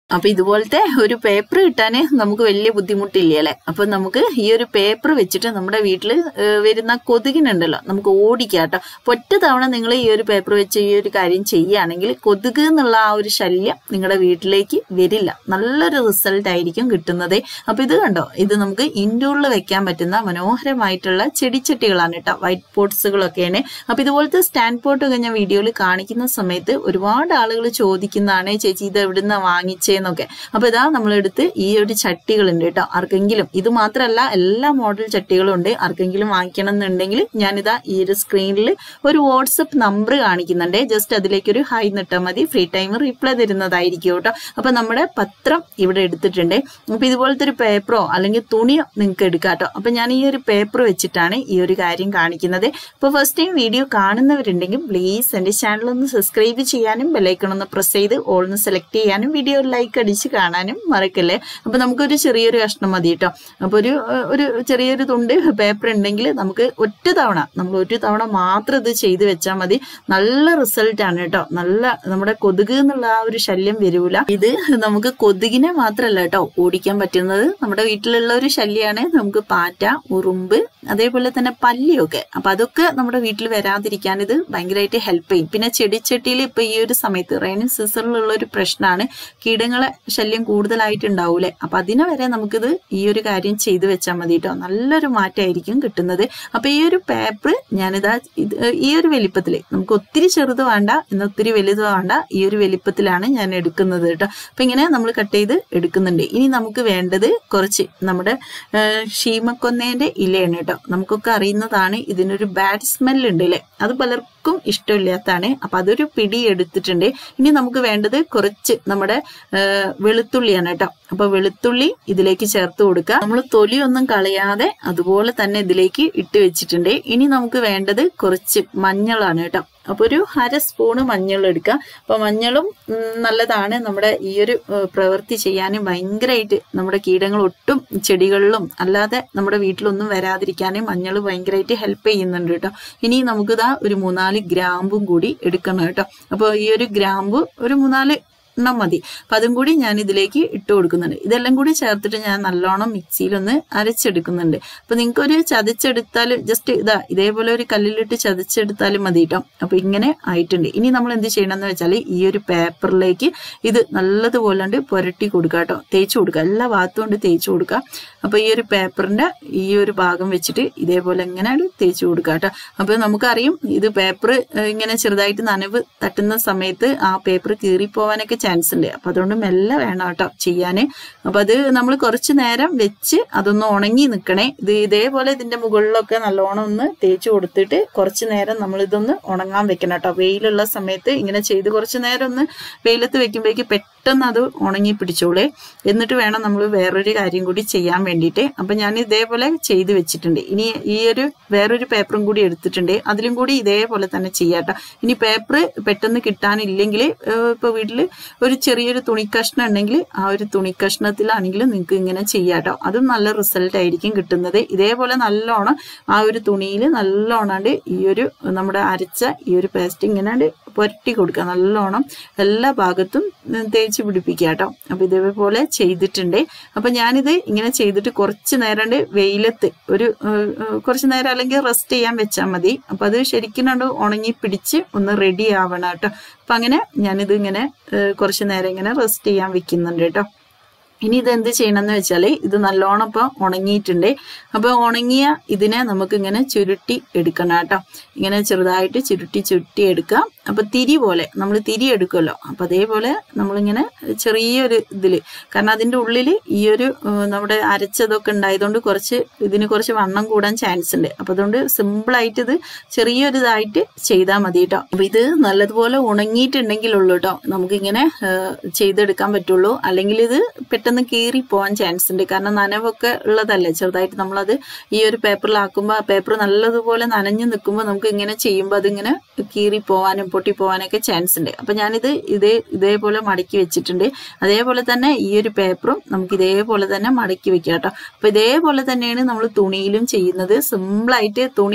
അപ്പൊ ഇതുപോലത്തെ ഒരു പേപ്പർ കിട്ടാന് നമുക്ക് വലിയ ബുദ്ധിമുട്ടില്ല അല്ലെ അപ്പൊ നമുക്ക് ഈ ഒരു പേപ്പർ വെച്ചിട്ട് നമ്മുടെ വീട്ടിൽ വരുന്ന കൊതുകിനുണ്ടല്ലോ നമുക്ക് ഓടിക്കാം കേട്ടോ അപ്പൊ ഒറ്റ തവണ നിങ്ങൾ ഈ ഒരു പേപ്പർ വെച്ച് ഈ ഒരു കാര്യം ചെയ്യുകയാണെങ്കിൽ കൊതുക് എന്നുള്ള ആ ഒരു ശല്യം നിങ്ങളുടെ വീട്ടിലേക്ക് വരില്ല നല്ലൊരു റിസൾട്ട് ആയിരിക്കും കിട്ടുന്നത് അപ്പൊ ഇത് കണ്ടോ ഇത് നമുക്ക് ഇൻഡോറിൽ വെക്കാൻ പറ്റുന്ന മനോഹരമായിട്ടുള്ള ചെടിച്ചട്ടികളാണ് കേട്ടോ വൈറ്റ് പോട്ട്സുകളൊക്കെയാണ് അപ്പൊ ഇതുപോലത്തെ സ്റ്റാൻഡ് പോട്ടൊക്കെ ഞാൻ വീഡിയോയിൽ കാണിക്കുന്ന സമയത്ത് ഒരുപാട് ആളുകൾ ചോദിക്കുന്നതാണ് ചേച്ചി ഇത് എവിടുന്ന വാങ്ങിച്ചേന്നൊക്കെ അപ്പൊ ഇതാ നമ്മളെടുത്ത് ഈ ഒരു ചട്ടികളുണ്ട് കേട്ടോ ആർക്കെങ്കിലും ഇത് മാത്രമല്ല എല്ലാ മോഡൽ ചട്ടികളും ഉണ്ട് ആർക്കെങ്കിലും വാങ്ങിക്കണം എന്നുണ്ടെങ്കിൽ ഞാനിതാ ഈ ഒരു സ്ക്രീനിൽ ഒരു വാട്സപ്പ് നമ്പർ കാണിക്കുന്നുണ്ട് ജസ്റ്റ് അതിലേക്ക് ഒരു ഹൈ നിട്ടാൽ മതി ഫ്രീ ടൈം റിപ്ലൈ തരുന്നതായിരിക്കും കേട്ടോ അപ്പൊ നമ്മുടെ പത്രം ഇവിടെ എടുത്തിട്ടുണ്ട് അപ്പൊ ഇതുപോലത്തെ ഒരു പേപ്പറോ അല്ലെങ്കിൽ തുണിയോ നിങ്ങൾക്ക് എടുക്കാം കേട്ടോ അപ്പൊ ഞാൻ ഈ ഒരു പേപ്പർ വെച്ചിട്ടാണ് ഈ ഒരു കാര്യം കാണിക്കുന്നത് അപ്പൊ ഫസ്റ്റ് ടൈം വീഡിയോ കാണുന്നവരുണ്ടെങ്കിൽ പ്ലീസ് എന്റെ ചാനൽ ഒന്ന് സബ്സ്ക്രൈബ് ചെയ്യാനും ബെലൈക്കൺ ഒന്ന് പ്രസ് ചെയ്ത് ഓൾ ഒന്ന് സെലക്ട് ചെയ്യാനും വീഡിയോ ലൈക്ക് അടിച്ച് കാണാനും മറക്കല്ലേ അപ്പൊ നമുക്കൊരു ചെറിയൊരു കഷ്ണം മതി കേട്ടോ അപ്പൊ ഒരു ഏഹ്, ഒരു ചെറിയൊരു തുണ്ട് പേപ്പർ ഉണ്ടെങ്കിൽ നമുക്ക് ഒറ്റ തവണ നമ്മൾ ഒരു തവണ മാത്രം ഇത് ചെയ്ത് വെച്ചാൽ മതി നല്ല റിസൾട്ട് ആണ് കേട്ടോ നല്ല നമ്മുടെ കൊതുക് എന്നുള്ള ആ ഒരു ശല്യം വരൂല ഇത് നമുക്ക് കൊതുകിനെ മാത്രമല്ല കേട്ടോ ഓടിക്കാൻ പറ്റുന്നത് നമ്മുടെ വീട്ടിലുള്ള ഒരു ശല്യമാണ് നമുക്ക് പാറ്റ ഉറുമ്പ് അതേപോലെ തന്നെ പല്ലിയൊക്കെ അപ്പൊ അതൊക്കെ നമ്മുടെ വീട്ടിൽ വരാതിരിക്കാൻ ഇത് ഭയങ്കരമായിട്ട് ഹെൽപ്പ് ചെയ്യും പിന്നെ ചെടിച്ചട്ടിയിൽ ഇപ്പൊ ഈ ഒരു സമയത്ത് റെയിനിങ് സീസണിലുള്ള ഒരു പ്രശ്നമാണ് കീടങ്ങളെ ശല്യം കൂടുതലായിട്ട് ഉണ്ടാവൂലേ അപ്പൊ അതിനെ വരെ നമുക്കിത് ഈ ഒരു കാര്യം ചെയ്തു വെച്ചാൽ മതി കേട്ടോ നല്ലൊരു മാറ്റമായിരിക്കും കിട്ടുന്നത് അപ്പൊ ഈ ഒരു പേപ്പർ ഞാനിതാ ഇത് ഈ ഒരു വലിപ്പത്തില് നമുക്ക് ഒത്തിരി ചെറുത് വേണ്ട എന്നാൽ ഒത്തിരി വലുത് വേണ്ട ഈ ഒരു വലിപ്പത്തിലാണ് ഞാൻ എടുക്കുന്നത് കേട്ടോ അപ്പൊ ഇങ്ങനെ നമ്മൾ കട്ട് ചെയ്ത് എടുക്കുന്നുണ്ട് ഇനി നമുക്ക് വേണ്ടത് കുറച്ച് നമ്മുടെ ആ, ഷീമക്കൊന്നേന്റെ ഇലയാണ് കേട്ടോ നമുക്കൊക്കെ അറിയുന്നതാണ് ഇതിനൊരു ബാഡ് സ്മെൽ ഉണ്ട് അല്ലേ അത് പലർക്കും ഇഷ്ടമില്ലാത്തതാണ് അപ്പൊ അതൊരു പിടി എടുത്തിട്ടുണ്ട് ഇനി നമുക്ക് വേണ്ടത് കുറച്ച് നമ്മുടെ ആ, വെളുത്തുള്ളിയാണ് കേട്ടോ അപ്പൊ വെളുത്തുള്ളി ഇതിലേക്ക് ചേർത്ത് കൊടുക്കുക നമ്മൾ തൊലിയൊന്നും കളയാതെ അതുപോലെ തന്നെ ഇതിലേക്ക് ഇട്ട് വെച്ചിട്ടുണ്ട് ഇനി നമുക്ക് വേണ്ടത് കുറച്ച് മഞ്ഞളാണ് കേട്ടോ അപ്പൊ ഒരു അര സ്പൂണ് മഞ്ഞൾ എടുക്കുക അപ്പൊ മഞ്ഞളും ഉം, നല്ലതാണ് നമ്മുടെ ഈ ഒരു ഏഹ്, പ്രവൃത്തി ചെയ്യാനും ഭയങ്കരമായിട്ട് നമ്മുടെ കീടങ്ങൾ ഒട്ടും ചെടികളിലും അല്ലാതെ നമ്മുടെ വീട്ടിലൊന്നും വരാതിരിക്കാനും മഞ്ഞൾ ഭയങ്കരമായിട്ട് ഹെൽപ്പ് ചെയ്യുന്നുണ്ട് കേട്ടോ ഇനി നമുക്കിതാ ഒരു മൂന്നാല് ഗ്രാമ്പും കൂടി എടുക്കണം കേട്ടോ അപ്പോൾ ഈ ഒരു ഗ്രാമ്പ് ഒരു മൂന്നാല് എണ്ണം മതി അപ്പൊ അതും കൂടി ഞാൻ ഇതിലേക്ക് ഇട്ട് കൊടുക്കുന്നുണ്ട് ഇതെല്ലാം കൂടി ചേർത്തിട്ട് ഞാൻ നല്ലോണം മിക്സിയിലൊന്ന് അരച്ചെടുക്കുന്നുണ്ട് അപ്പൊ നിങ്ങൾക്ക് ഒരു ചതച്ചെടുത്താലും ജസ്റ്റ് ഇതാ ഇതേപോലെ ഒരു കല്ലിലിട്ട് ചതച്ചെടുത്താലും മതി കേട്ടോ അപ്പൊ ഇങ്ങനെ ആയിട്ടുണ്ട് ഇനി നമ്മൾ എന്ത് ചെയ്യണം എന്ന് വെച്ചാൽ ഈ ഒരു പേപ്പറിലേക്ക് ഇത് നല്ലതുപോലെ ഉണ്ട് പുരട്ടി കൊടുക്കുക കേട്ടോ തേച്ച് കൊടുക്കുക എല്ലാ ഭാഗത്തും കൊണ്ട് തേച്ച് കൊടുക്കുക അപ്പൊ ഈ ഒരു പേപ്പറിന്റെ ഈ ഒരു ഭാഗം വെച്ചിട്ട് ഇതേപോലെ ഇങ്ങനെ തേച്ച് കൊടുക്കുക കേട്ടോ അപ്പൊ നമുക്കറിയും ഇത് പേപ്പർ ഇങ്ങനെ ചെറുതായിട്ട് നനവ് തട്ടുന്ന സമയത്ത് ആ പേപ്പർ കീറിപ്പോവാനൊക്കെ ചാൻസ് ഉണ്ട് അപ്പൊ അതുകൊണ്ട് മെല്ലെ വേണം കേട്ടോ ചെയ്യാന് അപ്പൊ അത് നമ്മൾ കുറച്ച് നേരം വെച്ച് അതൊന്ന് ഉണങ്ങി നിൽക്കണേ ഇത് ഇതേപോലെ ഇതിന്റെ മുകളിലൊക്കെ നല്ലോണം ഒന്ന് തേച്ച് കൊടുത്തിട്ട് കുറച്ച് നേരം നമ്മൾ ഇതൊന്ന് ഉണങ്ങാൻ വെക്കണം കേട്ടോ വെയിലുള്ള സമയത്ത് ഇങ്ങനെ ചെയ്ത് കുറച്ച് നേരം ഒന്ന് വെയിലത്ത് വെക്കുമ്പോഴേക്ക് പെട്ടെന്ന് അത് ഉണങ്ങി പിടിച്ചോളേ എന്നിട്ട് വേണം നമ്മൾ വേറൊരു കാര്യം കൂടി ചെയ്യാൻ വേണ്ടിയിട്ട് അപ്പൊ ഞാൻ ഇതേപോലെ ചെയ്ത് വെച്ചിട്ടുണ്ട് ഇനി ഈ ഒരു വേറൊരു പേപ്പറും കൂടി എടുത്തിട്ടുണ്ട് അതിലും കൂടി ഇതേപോലെ തന്നെ ചെയ്യാട്ടോ ഇനി പേപ്പർ പെട്ടെന്ന് കിട്ടാനില്ലെങ്കിൽ ഇപ്പൊ വീട്ടിൽ ഒരു ചെറിയൊരു തുണിക്കഷ്ണം ഉണ്ടെങ്കിൽ ആ ഒരു തുണിക്കഷ്ണത്തിലാണെങ്കിൽ നിങ്ങൾക്ക് ഇങ്ങനെ ചെയ്യാട്ടോ അതും നല്ല റിസൾട്ട് ആയിരിക്കും കിട്ടുന്നത് ഇതേപോലെ നല്ലോണം ആ ഒരു തുണിയിൽ നല്ലോണാണ്ട് ഈ ഒരു നമ്മുടെ അരച്ച ഈ ഒരു പേസ്റ്റ് ഇങ്ങനെ പുരട്ടി കൊടുക്കുക നല്ലോണം എല്ലാ ഭാഗത്തും ഉം, തേച്ച് പിടിപ്പിക്കുക കേട്ടോ അപ്പൊ ഇതേപോലെ ചെയ്തിട്ടുണ്ട് അപ്പൊ ഞാനിത് ഇങ്ങനെ ചെയ്തിട്ട് കുറച്ച് നേരം വെയിലത്ത് ഒരു ഏഹ്, ഏഹ്, കുറച്ച് നേരം അല്ലെങ്കിൽ റെസ്റ്റ് ചെയ്യാൻ വെച്ചാൽ മതി അപ്പൊ അത് ശരിക്കും കണ്ട് ഉണങ്ങി പിടിച്ച് ഒന്ന് റെഡി ആവണം കേട്ടോ അപ്പൊ അങ്ങനെ ഞാനിത് ഇങ്ങനെ ഏഹ്, കുറച്ച് നേരം ഇങ്ങനെ റെസ്റ്റ് ചെയ്യാൻ വെക്കുന്നുണ്ട് കേട്ടോ ഇനി ഇത് എന്ത് ചെയ്യണം എന്ന് വെച്ചാല് ഇത് നല്ലോണം ഇപ്പൊ ഉണങ്ങിയിട്ടുണ്ട് അപ്പൊ ഉണങ്ങിയ ഇതിനെ നമുക്ക് ഇങ്ങനെ ചുരുട്ടി എടുക്കണം കേട്ടോ ഇങ്ങനെ ചെറുതായിട്ട് ചുരുട്ടി ചുരുട്ടി എടുക്കാം അപ്പൊ തിരി പോലെ നമ്മൾ തിരി എടുക്കുമല്ലോ അപ്പൊ അതേപോലെ നമ്മളിങ്ങനെ ചെറിയൊരു ഇതില് കാരണം അതിന്റെ ഉള്ളിൽ ഈ ഒരു ഏഹ്, നമ്മുടെ അരച്ചതൊക്കെ ഉണ്ടായതുകൊണ്ട് കുറച്ച് ഇതിന് കുറച്ച് വണ്ണം കൂടാൻ ചാൻസ് ഉണ്ട് അപ്പൊ അതുകൊണ്ട് സിമ്പിൾ ആയിട്ട് ഇത് ചെറിയൊരു ഇതായിട്ട് ചെയ്താൽ മതി കേട്ടോ അപ്പൊ ഇത് നല്ലതുപോലെ ഉണങ്ങിയിട്ടുണ്ടെങ്കിലുള്ളൂ കേട്ടോ നമുക്കിങ്ങനെ ഏഹ്, ചെയ്തെടുക്കാൻ പറ്റുള്ളൂ അല്ലെങ്കിൽ ഇത് പെട്ടെന്ന് കീറി പോകാൻ ചാൻസ് ഉണ്ട് കാരണം നനവൊക്കെ ഉള്ളതല്ലേ ചെറുതായിട്ട് നമ്മളത് ഈ ഒരു പേപ്പറിലാക്കുമ്പോൾ ആ പേപ്പർ നല്ലതുപോലെ നനഞ്ഞു നിൽക്കുമ്പോൾ നമുക്ക് ഇങ്ങനെ ചെയ്യുമ്പോൾ അതിങ്ങനെ കീറി പോവാനും പൊട്ടി പോവാനൊക്കെ ചാൻസ് ഉണ്ട് അപ്പൊ ഞാനിത് ഇതേ ഇതേപോലെ മടക്കി വെച്ചിട്ടുണ്ട് അതേപോലെ തന്നെ ഈ ഒരു പേപ്പറും നമുക്ക് ഇതേപോലെ തന്നെ മടക്കി വെക്കാം കേട്ടോ അപ്പൊ ഇതേപോലെ തന്നെയാണ് നമ്മൾ തുണിയിലും ചെയ്യുന്നത് സിമ്പിളായിട്ട് തുണി മൊത്തം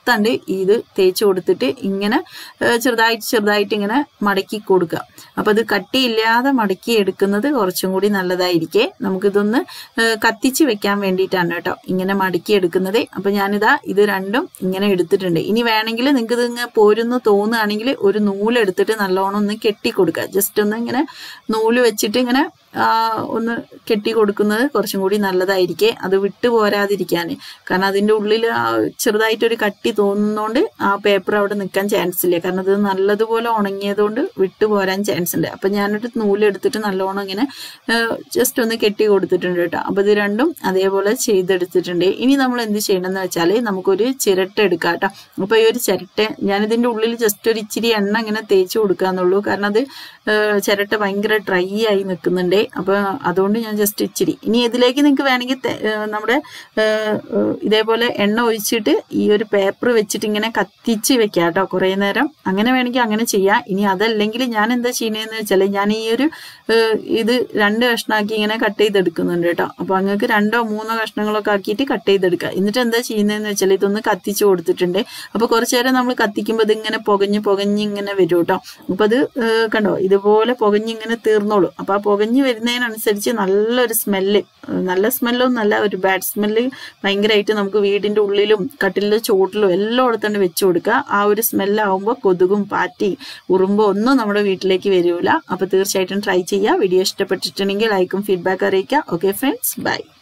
മൊത്തണ്ട് ഇത് തേച്ച് കൊടുത്തിട്ട് ഇങ്ങനെ ഏഹ്, ചെറുതായിട്ട് ചെറുതായിട്ട് ഇങ്ങനെ മടക്കി കൊടുക്കുക അപ്പൊ അത് കട്ടിയില്ലാതെ മടക്കി എടുക്കുന്നത് കുറച്ചും കൂടി നല്ലതായിരിക്കേ നമുക്കിതൊന്ന് ഏഹ്, കത്തിച്ച് വെക്കാൻ വേണ്ടിയിട്ടാണ് കേട്ടോ ഇങ്ങനെ മടക്കി എടുക്കുന്നത് അപ്പൊ ഞാനിതാ ഇത് രണ്ടും ഇങ്ങനെ എടുത്തിട്ടുണ്ട് ഇനി വേണമെങ്കിൽ നിങ്ങൾക്ക് ഇത് ഇങ്ങനെ പോരുന്ന് തോന്നുകയാണെങ്കിൽ ഒരു നൂലെടുത്തിട്ട് നല്ലോണം ഒന്ന് കെട്ടി കൊടുക്കുക ജസ്റ്റ് ഒന്ന് ഇങ്ങനെ നൂല് വെച്ചിട്ട് ഇങ്ങനെ ആ, ഒന്ന് കെട്ടി കൊടുക്കുന്നത് കുറച്ചും കൂടി നല്ലതായിരിക്കേ അത് വിട്ടു പോരാതിരിക്കാൻ കാരണം അതിൻ്റെ ഉള്ളിൽ ആ ചെറുതായിട്ടൊരു കട്ടി തോന്നുന്നതുകൊണ്ട് ആ പേപ്പർ അവിടെ നിൽക്കാൻ ചാൻസ് ഇല്ല കാരണം ഇത് നല്ലതുപോലെ ഉണങ്ങിയതുകൊണ്ട് വിട്ടു പോരാൻ ചാൻസ് ഉണ്ട് അപ്പം ഞാനൊരു നൂലെടുത്തിട്ട് നല്ലോണം ഇങ്ങനെ ജസ്റ്റ് ഒന്ന് കെട്ടി കൊടുത്തിട്ടുണ്ട് കേട്ടോ അപ്പം ഇത് രണ്ടും അതേപോലെ ചെയ്തെടുത്തിട്ടുണ്ട് ഇനി നമ്മൾ എന്ത് ചെയ്യണമെന്ന് വെച്ചാൽ നമുക്കൊരു ചിരട്ട എടുക്കാം കേട്ടോ അപ്പോൾ ഈ ഒരു ചിരട്ട ഞാനിതിൻ്റെ ഉള്ളിൽ ജസ്റ്റ് ഒരു ഇച്ചിരി എണ്ണ ഇങ്ങനെ തേച്ച് കൊടുക്കാന്നുള്ളൂ കാരണം അത് ഏഹ്, ചിരട്ട ഭയങ്കര ഡ്രൈ ആയി നിൽക്കുന്നുണ്ട് അപ്പോൾ അതുകൊണ്ട് ഞാൻ ജസ്റ്റ് ഇച്ചിരി ഇനി ഇതിലേക്ക് നിങ്ങൾക്ക് വേണമെങ്കിൽ തെ- ഏഹ്, നമ്മുടെ ഏഹ്, ഏഹ്, ഇതേപോലെ എണ്ണ ഒഴിച്ചിട്ട് ഈ ഒരു പേപ്പർ വെച്ചിട്ട് ഇങ്ങനെ കത്തിച്ച് വെക്കാം കേട്ടോ കുറേ നേരം അങ്ങനെ വേണമെങ്കിൽ അങ്ങനെ ചെയ്യാം ഇനി അതല്ലെങ്കിൽ ഞാൻ എന്താ ചെയ്യുന്നതെന്ന് വെച്ചാൽ ഞാൻ ഈ ഒരു ഏഹ്, ഇത് രണ്ട് കഷ്ണമാക്കി ഇങ്ങനെ കട്ട് ചെയ്തെടുക്കുന്നുണ്ട് കേട്ടോ അപ്പോൾ നിങ്ങൾക്ക് രണ്ടോ മൂന്നോ കഷ്ണങ്ങളൊക്കെ ആക്കിയിട്ട് കട്ട് ചെയ്തെടുക്കുക എന്നിട്ട് എന്താ ചെയ്യുന്നതെന്ന് വെച്ചാൽ ഇതൊന്ന് കത്തിച്ച് കൊടുത്തിട്ടുണ്ട് അപ്പോൾ കുറച്ച് നേരം നമ്മൾ കത്തിക്കുമ്പോൾ ഇതിങ്ങനെ പുകഞ്ഞ് പുകഞ്ഞ് ഇങ്ങനെ വരും കേട്ടോ അപ്പോൾ അത് ഏഹ്, കണ്ടോ ഇതുപോലെ പുകഞ്ഞ് ഇങ്ങനെ തീർന്നോളൂ അപ്പോൾ ആ പുകഞ്ഞ് വരുന്നതിനനുസരിച്ച് നല്ലൊരു സ്മെല്ല് നല്ല സ്മെല്ലൊന്നും അല്ല ഒരു ബാഡ് സ്മെല്ല് ഭയങ്കരമായിട്ട് നമുക്ക് വീടിൻ്റെ ഉള്ളിലും കട്ടിലിൻ്റെ ചോട്ടിലും എല്ലായിടത്തും വെച്ച് കൊടുക്കുക ആ ഒരു സ്മെല്ലാവുമ്പോൾ കൊതുകും പാറ്റി ഉറുമ്പോ ഒന്നും നമ്മുടെ വീട്ടിലേക്ക് വരില്ല അപ്പോൾ തീർച്ചയായിട്ടും ട്രൈ ചെയ്യുക വീഡിയോ ഇഷ്ടപ്പെട്ടിട്ടുണ്ടെങ്കിൽ ലൈക്കും ഫീഡ്ബാക്ക് അറിയിക്കുക ഓക്കെ ഫ്രണ്ട്സ് ബൈ